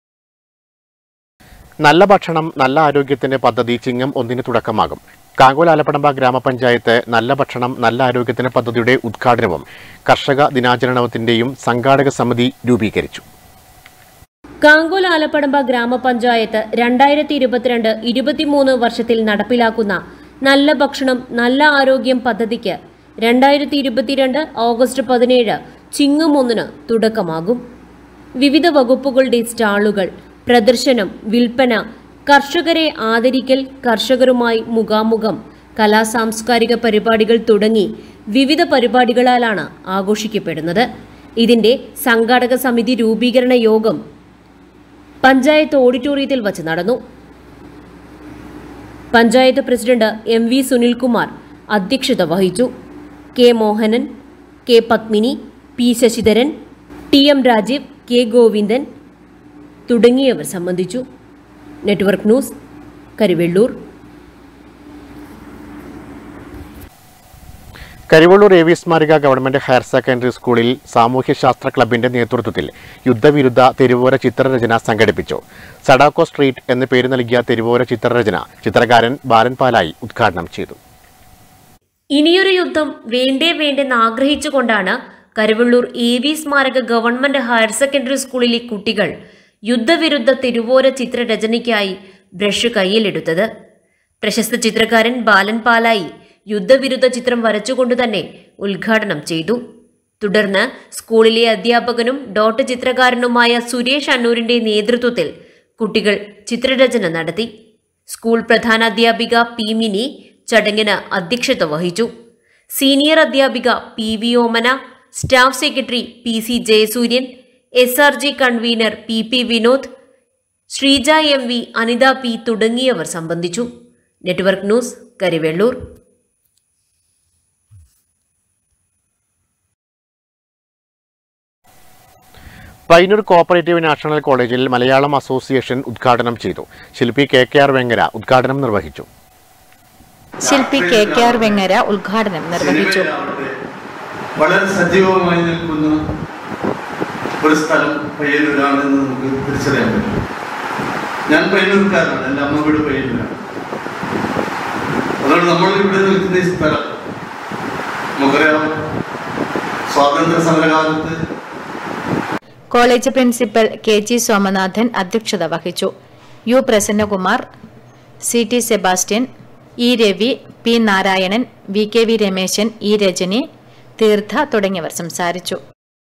നല്ല ഭക്ഷണം നല്ല ആരോഗ്യത്തിന്റെ പദ്ധതി ചിങ്ങം ഒന്നിന് തുടക്കമാകും കാങ്കോൽ ആലപ്പടമ്പ ഗ്രാമപഞ്ചായത്ത് നല്ല ഭക്ഷണം നല്ല ആരോഗ്യത്തിന് പദ്ധതിയുടെ ഉദ്ഘാടനവും കർഷക ദിനാചരണത്തിന്റെയും സംഘാടക സമിതി രൂപീകരിച്ചു കാങ്കോൽ ആലപ്പടമ്പ ഗ്രാമപഞ്ചായത്ത് രണ്ടായിരത്തി ഇരുപത്തിരണ്ട് ഇരുപത്തിമൂന്ന് വർഷത്തിൽ നടപ്പിലാക്കുന്ന നല്ല ഭക്ഷണം നല്ല ആരോഗ്യം പദ്ധതിക്ക് രണ്ടായിരത്തി ഇരുപത്തിരണ്ട് ഓഗസ്റ്റ് പതിനേഴ് ചിങ്ങം ഒന്നിന് തുടക്കമാകും വിവിധ വകുപ്പുകളുടെ സ്റ്റാളുകൾ പ്രദർശനം വിൽപ്പന കർഷകരെ ആദരിക്കൽ കർഷകരുമായി മുഖാമുഖം കലാസാംസ്കാരിക പരിപാടികൾ തുടങ്ങി വിവിധ പരിപാടികളാലാണ് ആഘോഷിക്കപ്പെടുന്നത് ഇതിന്റെ സംഘാടക സമിതി രൂപീകരണ യോഗം പഞ്ചായത്ത് ഓഡിറ്റോറിയത്തിൽ വച്ച് നടന്നു panchayat president M V Sunilkumar അധ്യക്ഷത വഹിച്ചു K Mohanan K Padmini P Sasidharan T M Rajeev K Govindan തുടങ്ങിയവർ സംബന്ധിച്ചു network news Karivellur Karivellur A V സ്മാരക ഗവൺമെന്റ് ഹയർ സെക്കൻഡറി സ്കൂളിൽ സാമൂഹ്യശാസ്ത്ര ക്ലബിന്റെ നേതൃത്വത്തിൽ യുദ്ധവിരുദ്ധ തെരുവോര ചിത്രരചന സംഘടിപ്പിച്ചു സഡാക്കോ സ്ട്രീറ്റ് എന്ന് പേര് നൽകിയ തെരുവോര ചിത്രരചന ചിത്രകാരൻ ബാലൻ പാലായി ഉദ്ഘാടനം ചെയ്തു ഇനിയൊരു യുദ്ധം വേണ്ടേ വേണ്ടെന്ന് ആഗ്രഹിച്ചുകൊണ്ടാണ് കരുവള്ളൂർ എ വി സ്മാരക ഗവൺമെന്റ് ഹയർ സെക്കൻഡറി സ്കൂളിലെ കുട്ടികൾ യുദ്ധവിരുദ്ധ തിരുവോര ചിത്രരചനയ്ക്കായി ബ്രഷ് കയ്യിലെടുത്തത് പ്രശസ്ത ചിത്രകാരൻ ബാലൻ പാലായി യുദ്ധവിരുദ്ധ ചിത്രം വരച്ചുകൊണ്ട് തന്നെ ഉദ്ഘാടനം ചെയ്തു തുടർന്ന് സ്കൂളിലെ അധ്യാപകനും ഡോട്ട് ചിത്രകാരനുമായ സുരേഷ് അന്നൂരിന്റെ നേതൃത്വത്തിൽ കുട്ടികൾ ചിത്രരചന നടത്തി സ്കൂൾ പ്രധാനാധ്യാപിക പി മിനി ചടങ്ങിന് അധ്യക്ഷത വഹിച്ചു സീനിയർ അധ്യാപിക P V Omana staff secretary P C Jayasooryan S R G convener P P Vinod Sreeja M V Anitha P തുടങ്ങിയവർ സംബന്ധിച്ചു network news Karivellur Payyanur cooperative national കോളേജിൽ മലയാളം അസോസിയേഷൻ ഉദ്ഘാടനം ചെയ്തു ശില്പി കെ കെ ആർ വെങ്ങര ഉദ്ഘാടനം നിർവഹിച്ചു ശില്പി കെ കെ ആർ വെങ്ങര ഉദ്ഘാടനം നിർവഹിച്ചു വളരെ സജീവമായി നിൽക്കുന്ന ഒരു സ്ഥലം പയ്യന്നൂരാണെന്ന് നമുക്ക് തിരിച്ചറിയാൻ പറ്റും ഞാൻ പയ്യന്നൂർക്കാരനാണ് എൻ്റെ അമ്മ വീട് പയ്യന്നൂരാണ് അതുകൊണ്ട് നമ്മൾ ഇവിടെ നിൽക്കുന്ന ഈ സ്ഥലം നമുക്കറിയാം സ്വാതന്ത്ര്യ സമരകാലത്ത് college principal K G Somanathan അധ്യക്ഷത വഹിച്ചു U Prasannakumar C T Sebastian E Ravi P Narayanan V K V Rameshan E Rajani Theertha തുടങ്ങിയവർ സംസാരിച്ചു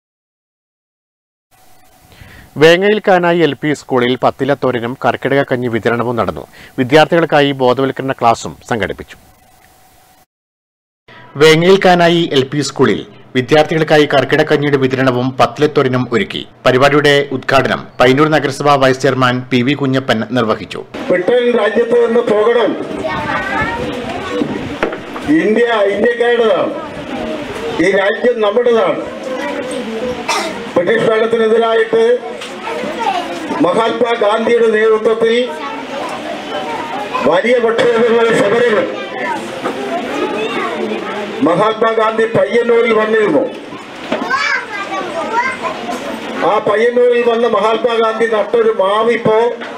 വേങ്ങയിൽ കാനായി എൽ പി സ്കൂളിൽ പത്തിലത്തോരനും കർക്കിടക കഞ്ഞി വിതരണവും നടന്നു വിദ്യാർത്ഥികൾക്കായി ബോധവൽക്കരണ ക്ലാസും സംഘടിപ്പിച്ചു വേങ്ങയിൽ കാനായി എൽ പി സ്കൂളിൽ വിദ്യാർത്ഥികൾക്കായി കർക്കിടക്കഞ്ഞിയുടെ വിതരണവും പത്തിലത്തോരനും ഒരുക്കി പരിപാടിയുടെ ഉദ്ഘാടനം പൈനൂർ നഗരസഭാ vice chairman P V Kunhappan നിർവഹിച്ചു ബ്രിട്ടൻ രാജ്യത്ത് നിന്ന് പോകണം ഇന്ത്യ ഇന്ത്യക്കാരുടേതാണ് ഈ രാജ്യം നമ്മുടേതാണ് ബ്രിട്ടീഷ് ഭരണത്തിനെതിരായിട്ട് മഹാത്മാഗാന്ധിയുടെ നേതൃത്വത്തിൽ വലിയ പ്രക്ഷോഭങ്ങളും സമരങ്ങളും മഹാത്മാഗാന്ധി പയ്യന്നൂരിൽ വന്നിരുന്നു ആ പയ്യന്നൂരിൽ വന്ന മഹാത്മാഗാന്ധി നട്ടൊരു മാവിപ്പോ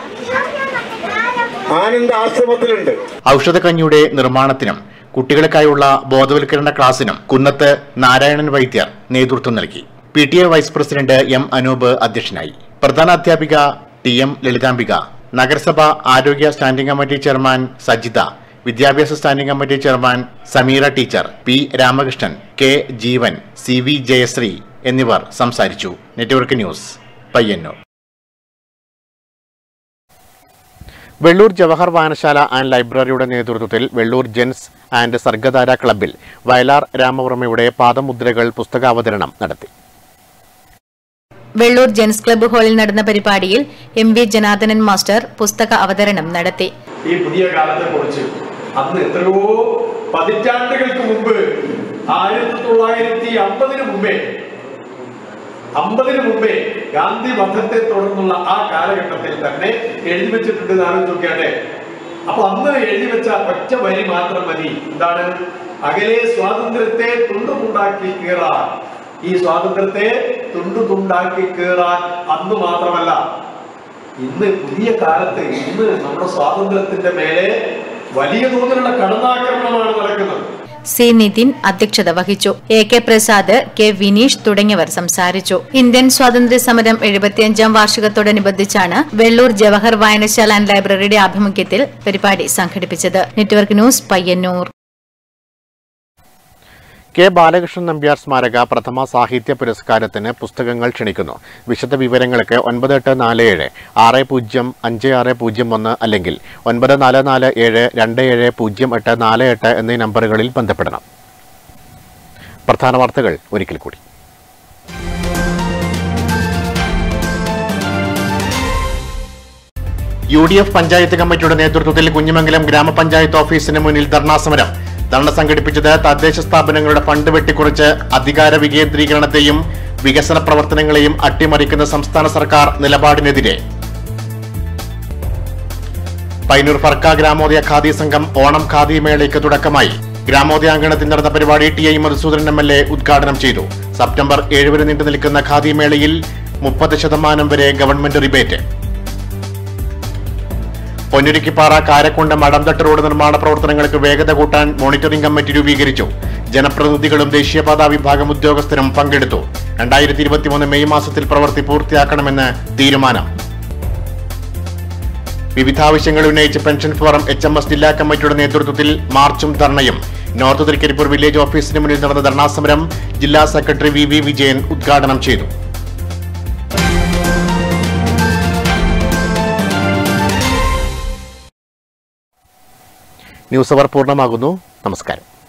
ആനന്ദ ആശ്രമത്തിലുണ്ട് ഔഷധക്കഞ്ഞിയുടെ നിർമ്മാണത്തിനും കുട്ടികൾക്കായുള്ള ബോധവൽക്കരണ ക്ലാസിനും കുന്നത്ത് നാരായണൻ വൈദ്യർ നേതൃത്വം നൽകി P T A vice president M Anoop അധ്യക്ഷനായി പ്രധാന അധ്യാപിക ടി എം ലളിതാംബിക നഗരസഭ ആരോഗ്യ സ്റ്റാൻഡിംഗ് കമ്മിറ്റി ചെയർമാൻ സജിത വിദ്യാഭ്യാസ standing committee chairman Sameera teacher P Ramakrishnan K Jeevan C V Jayasree എന്നിവർ സംസാരിച്ചു നെറ്റ്വർക്ക് ന്യൂസ് പയ്യന്നൂർ വെള്ളൂർ ജവഹർ വായനശാല ആൻഡ് ലൈബ്രറിയുടെ നേതൃത്വത്തിൽ വെള്ളൂർ ജെൻസ് ആൻഡ് സർഗധാര ക്ലബ്ബിൽ വയലാർ രാമവർമ്മയുടെ പാദമുദ്രകൾ പുസ്തകാവതരണം നടത്തി വെള്ളൂർ ജെൻസ് ക്ലബ്ബ് ഹാളിൽ നടന്ന പരിപാടിയിൽ എം വി ജനാർദ്ദനൻ മാസ്റ്റർ പുസ്തക അവതരണം നടത്തി ഈ പുതിയ കാലത്തെ കുറിച്ച് അന്ന് എത്രയോ പതിറ്റാണ്ടുകൾക്ക് മുമ്പ് ആയിരത്തി തൊള്ളായിരത്തി അമ്പതിന് മുമ്പേ അമ്പതിന് മുമ്പേ ഗാന്ധി വധത്തെ തുടർന്നുള്ള ആ കാലഘട്ടത്തിൽ തന്നെ എഴുതി വെച്ചിട്ടുണ്ട് എന്നാണ് നോക്കിയാട്ടെ അപ്പൊ അന്ന് എഴുതി വെച്ച ഒറ്റ വരി മാത്രം മതി എന്താണ് അകലെ സ്വാതന്ത്ര്യത്തെ തുണ്ടുതുണ്ടാക്കി കീറാൻ ഈ സ്വാതന്ത്ര്യത്തെ തുണ്ടുതുണ്ടാക്കി കീറാൻ അന്ന് മാത്രമല്ല ഇന്ന് പുതിയ കാലത്ത് ഇന്ന് നമ്മുടെ സ്വാതന്ത്ര്യത്തിന്റെ മേലെ വലിയ തോതിലുള്ള കടന്നാക്രമണമാണ് നടക്കുന്നത് സി നിതിൻ അധ്യക്ഷത വഹിച്ചു A K Prasad K Vineesh തുടങ്ങിയവർ സംസാരിച്ചു ഇന്ത്യൻ സ്വാതന്ത്ര്യ സമരം എഴുപത്തിയഞ്ചാം വാർഷികത്തോടനുബന്ധിച്ചാണ് വെള്ളൂർ ജവഹർ വായനശാല ആൻഡ് ലൈബ്രറിയുടെ ആഭിമുഖ്യത്തിൽ പരിപാടി സംഘടിപ്പിച്ചത് network news Payyanur K Balakrishnan Nambiar സ്മാരക പ്രഥമ സാഹിത്യ പുരസ്കാരത്തിന് പുസ്തകങ്ങൾ ക്ഷണിക്കുന്നു വിശദ വിവരങ്ങൾക്ക് ഒൻപത് എട്ട് നാല് ഏഴ് ആറ് പൂജ്യം അഞ്ച് ആറ് പൂജ്യം ഒന്ന് അല്ലെങ്കിൽ ഒൻപത് നാല് നാല് ഏഴ് രണ്ട് ഏഴ് പൂജ്യം എട്ട് നാല് എട്ട് എന്നീ നമ്പറുകളിൽ ബന്ധപ്പെടണം പ്രധാന വാർത്തകൾ ഒരിക്കൽ കൂടി യു ഡി എഫ് പഞ്ചായത്ത് കമ്മിറ്റിയുടെ നേതൃത്വത്തിൽ കുഞ്ഞിമംഗലം ഗ്രാമപഞ്ചായത്ത് ഓഫീസിന് മുന്നിൽ ധർണാ സമരം ധർണ സംഘടിപ്പിച്ചത് തദ്ദേശ സ്ഥാപനങ്ങളുടെ ഫണ്ട് വെട്ടിക്കുറച്ച് അധികാര വികേന്ദ്രീകരണത്തെയും വികസന പ്രവർത്തനങ്ങളെയും അട്ടിമറിക്കുന്ന സംസ്ഥാന സർക്കാർ നിലപാടിനെതിരെ പൈനൂർ ഫർക്ക ഗ്രാമോദയ ഖാദി സംഘം ഓണം ഖാദി മേളയ്ക്ക് തുടക്കമായി ഗ്രാമോദയാങ്കണത്തിൽ നടന്ന പരിപാടി T I Madhusoodanan M L A ഉദ്ഘാടനം ചെയ്തു സെപ്റ്റംബർ ഏഴ് വരെ നീണ്ടു നിൽക്കുന്ന ഖാദി മേളയിൽ മുപ്പത് ശതമാനം വരെ government rebate Ponnurukkippara Karakkund Madamthattu road നിർമ്മാണ പ്രവർത്തനങ്ങൾക്ക് വേഗത കൂട്ടാൻ മോണിറ്ററിംഗ് കമ്മിറ്റി രൂപീകരിച്ചു ജനപ്രതിനിധികളും ദേശീയപാതാ വിഭാഗം ഉദ്യോഗസ്ഥരും പങ്കെടുത്തു രണ്ടായിരത്തി ഇരുപത്തിമൂന്ന് മെയ് മാസത്തിൽ പ്രവൃത്തി പൂർത്തിയാക്കണമെന്ന് തീരുമാനം വിവിധ ആവശ്യങ്ങൾ ഉന്നയിച്ച് pension forum H M S ജില്ലാ കമ്മിറ്റിയുടെ നേതൃത്വത്തിൽ മാർച്ചും ധർണയും നോർത്ത് തൃക്കരിപ്പൂർ വില്ലേജ് ഓഫീസിന് മുന്നിൽ നടന്ന ധർണാ സമരം ജില്ലാ സെക്രട്ടറി വി വി വിജയൻ ഉദ്ഘാടനം ചെയ്തു ന്യൂസ് അവർ പൂർണ്ണമാകുന്നു നമസ്കാരം